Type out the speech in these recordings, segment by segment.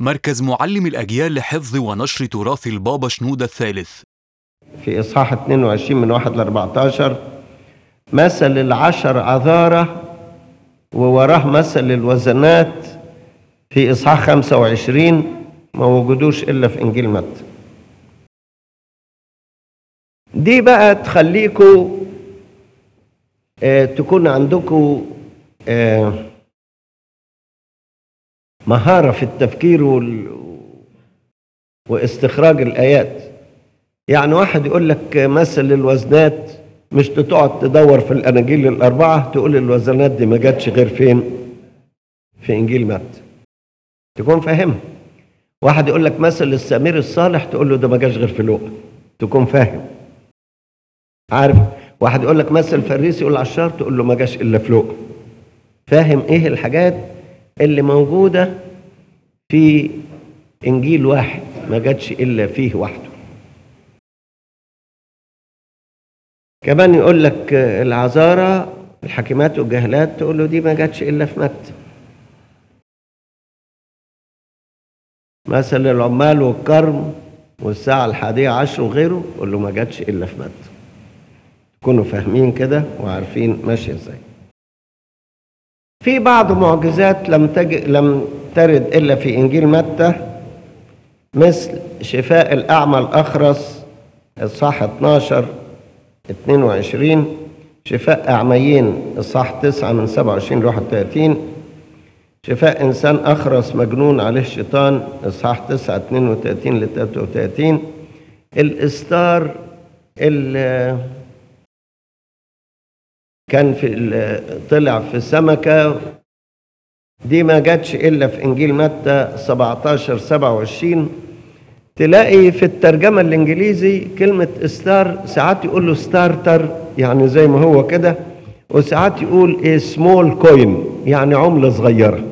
مركز معلم الأجيال لحفظ ونشر تراث البابا شنودة الثالث في إصحاح 22 من 1 ل 14 مثل العشر عذارة ووراه مثل الوزنات في إصحاح 25 ما وجدوش إلا في إنجيل متى دي بقى تخليكوا آه تكون عندكوا آه مهارة في التفكير وال... واستخراج الآيات يعني واحد يقول لك مثل الوزنات مش تقعد تدور في الأناجيل الأربعة تقول الوزنات دي ما جاتش غير فين في إنجيل متى تكون فاهمها واحد يقول لك مثل السمير الصالح تقول له ده ما جاش غير في لوقا تكون فاهم عارف واحد يقول لك مثل فريسي يقول عشار تقول له ما جاش الا في لوقا فاهم ايه الحاجات اللي موجوده في انجيل واحد ما جاتش الا فيه وحده كمان يقول لك العذارى الحكيمات والجهلات تقول له دي ما جاتش الا في متى مثل العمال والكرم والساعة الحادية عشر وغيره قول له ما جاتش إلا في متى تكونوا فاهمين كده وعارفين ماشية ازاي في بعض معجزات لم تج... لم ترد إلا في إنجيل متى مثل شفاء الأعمى الأخرس الصح 12 22 شفاء أعميين الصح 9 من 27 ل 31 شفاء إنسان أخرس مجنون عليه الشيطان إصحاح 9 32 ل 33 الإستار اللي كان في طلع في السمكة دي ما جاتش إلا في إنجيل متى 17 27 تلاقي في الترجمة الإنجليزي كلمة ستار ساعات يقول له ستارتر يعني زي ما هو كده وساعات يقول ايه سمول كوين يعني عملة صغيرة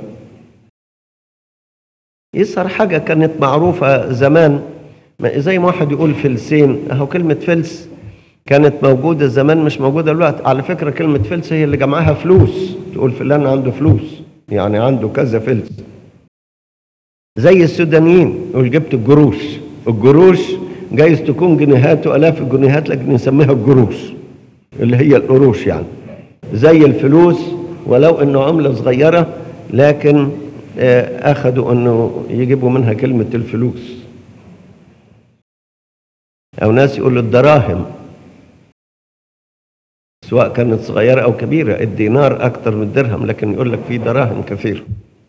يظهر حاجة كانت معروفة زمان زي ما واحد يقول فلسين اهو كلمة فلس كانت موجودة زمان مش موجودة دلوقتي على فكرة كلمة فلس هي اللي جمعها فلوس تقول فلان عنده فلوس يعني عنده كذا فلس زي السودانيين يقول جبت الجروش الجروش جايز تكون جنيهات والاف الجنيهات لكن نسميها الجروش اللي هي القروش يعني زي الفلوس ولو انه عملة صغيرة لكن اخذوا انه يجيبوا منها كلمة الفلوس او ناس يقولوا الدراهم سواء كانت صغيرة او كبيرة الدينار اكتر من الدرهم لكن يقول لك في دراهم كثيرة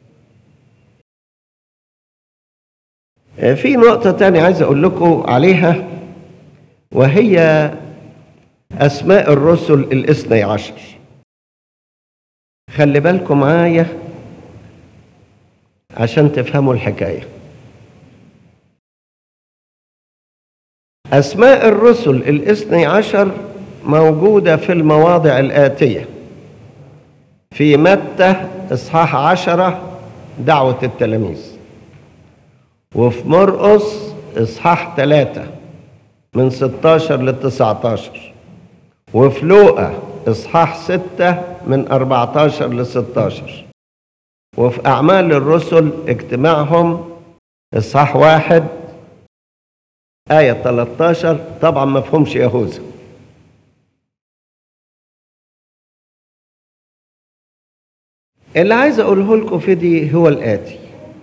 في نقطة تانية عايز اقول لكم عليها وهي اسماء الرسل الاثني عشر خلي بالكم معايا عشان تفهموا الحكاية أسماء الرسل الاثني عشر موجودة في المواضع الآتية في متى إصحاح عشرة دعوة التلاميذ وفي مرقس إصحاح ثلاثة من 16 ل 19 وفي لوقا إصحاح ستة من 14 ل 16 وفي أعمال الرسل اجتماعهم إصحاح واحد آية 13 طبعا ما فهمش يهوذا اللي عايز أقوله لكم في دي هو الآتي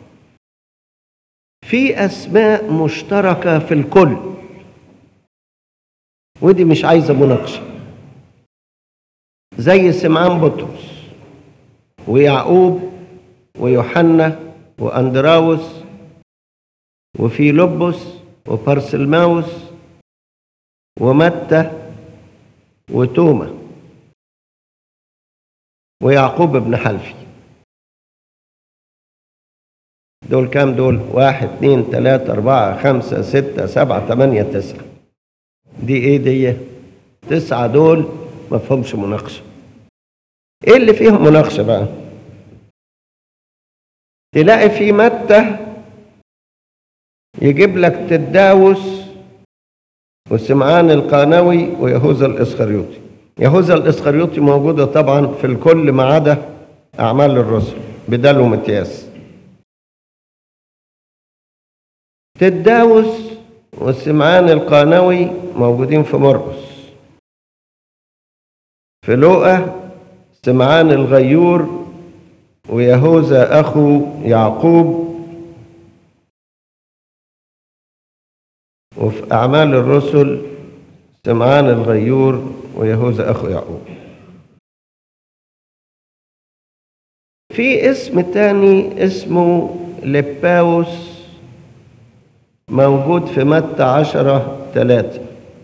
في أسماء مشتركة في الكل ودي مش عايزة مناقشة زي سمعان بطرس ويعقوب ويوحنا واندراوس وفيلبس وبارسلماوس ومتى وتوما ويعقوب بن حلفي دول كام دول واحد اتنين تلاتة أربعة خمسة ستة سبعة تمانية تسعة دي ايه دي تسعة دول ما فهمش مناقشة ايه اللي فيهم مناقشة بقى تلاقي في متى يجيب لك تداوس وسمعان القانوي ويهوذا الاسخريوطي يهوذا الاسخريوطي موجوده طبعا في الكل ما عدا اعمال الرسل بدال ومتياس تداوس والسمعان القانوي موجودين في مرقس في لوقا سمعان الغيور ويهوذا أخو يعقوب وفي أعمال الرسل سمعان الغيور ويهوذا أخو يعقوب في اسم تاني اسمه لباوس موجود في متى عشرة ثلاثة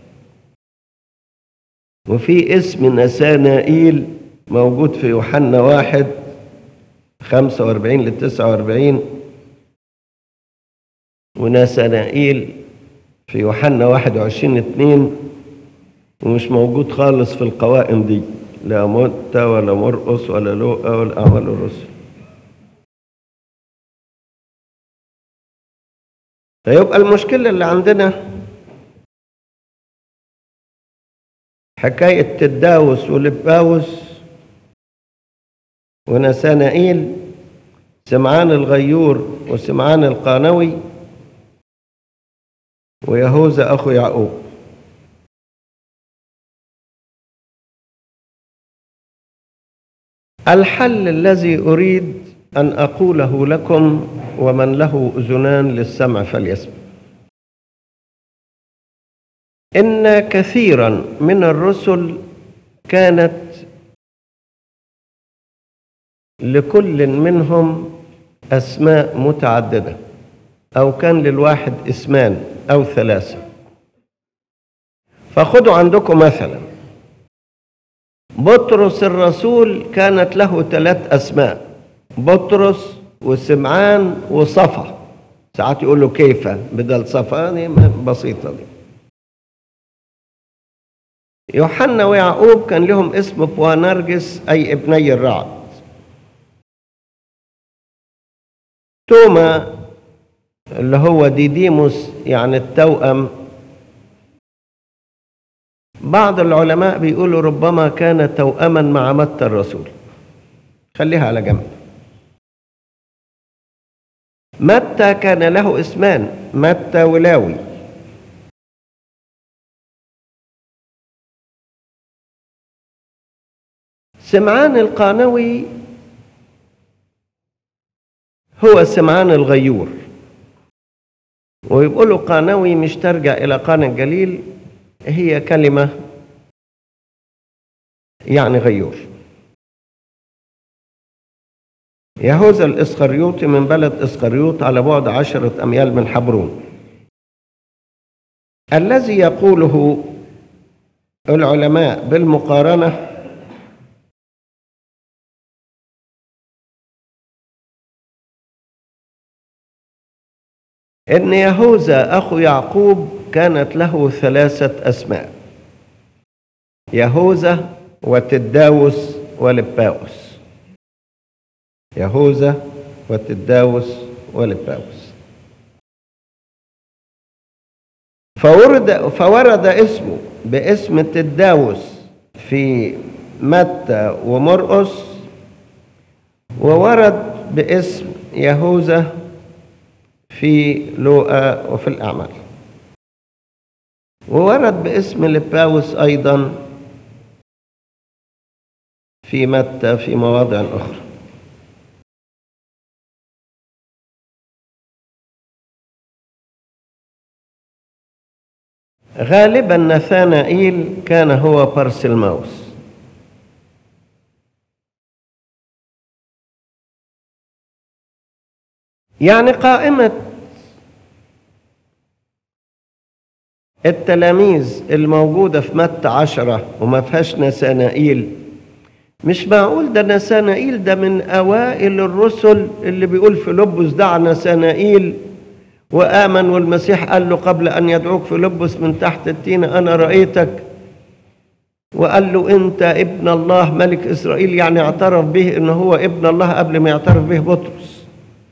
وفي اسم نسانائيل موجود في يوحنا واحد خمسة واربعين لتسعة واربعين ونسانائيل في يوحنا واحد وعشرين اتنين ومش موجود خالص في القوائم دي لا متى ولا مرقس ولا لوقا ولا أعمال الرسل فيبقى المشكلة اللي عندنا حكاية تداوس ولباوس ونسانائيل سمعان الغيور وسمعان القانوي ويهوذا أخو يعقوب الحل الذي أريد أن أقوله لكم ومن له أذنان للسمع فليسمع إن كثيرا من الرسل كانت لكل منهم أسماء متعددة أو كان للواحد اسمان أو ثلاثة فخذوا عندكم مثلا بطرس الرسول كانت له ثلاث أسماء بطرس وسمعان وصفا ساعات يقولوا كيف بدل صفا دي بسيطة دي يوحنا ويعقوب كان لهم اسم بوانرجس أي ابني الرعد توما اللي هو ديديموس يعني التوأم بعض العلماء بيقولوا ربما كان توأما مع متى الرسول خليها على جنب متى كان له اسمان متى ولاوي سمعان القانوي هو سمعان الغيور ويقولوا قانوي مش ترجع إلى قانا الجليل هي كلمة يعني غيور يهوذا الإسخريوطي من بلد إسخريوط على بعد عشرة أميال من حبرون الذي يقوله العلماء بالمقارنة إن يهوذا أخو يعقوب كانت له ثلاثة أسماء يهوذا وتداوس ولباوس يهوذا وتداوس ولباوس فورد فورد اسمه باسم تداوس في متى ومرقس وورد باسم يهوذا في لوقا وفي الأعمال وورد باسم لباوس أيضا في متى في مواضع أخرى غالبا نثانائيل كان هو بارسلماوس يعني قائمة التلاميذ الموجودة في متى عشرة وما فيهاش نسانائيل مش معقول ده نسانائيل ده من أوائل الرسل اللي بيقول فيلبس دع نسانائيل وآمن والمسيح قال له قبل أن يدعوك فيلبس من تحت التين أنا رأيتك وقال له أنت ابن الله ملك إسرائيل يعني اعترف به إن هو ابن الله قبل ما يعترف به بطرس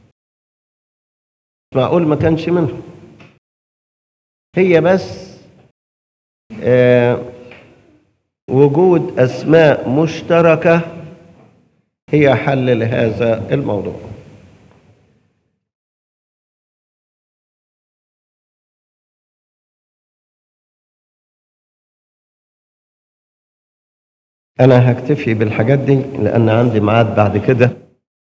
معقول ما كانش منهم هي بس آه وجود أسماء مشتركة هي حل لهذا الموضوع أنا هكتفي بالحاجات دي لأن عندي ميعاد بعد كده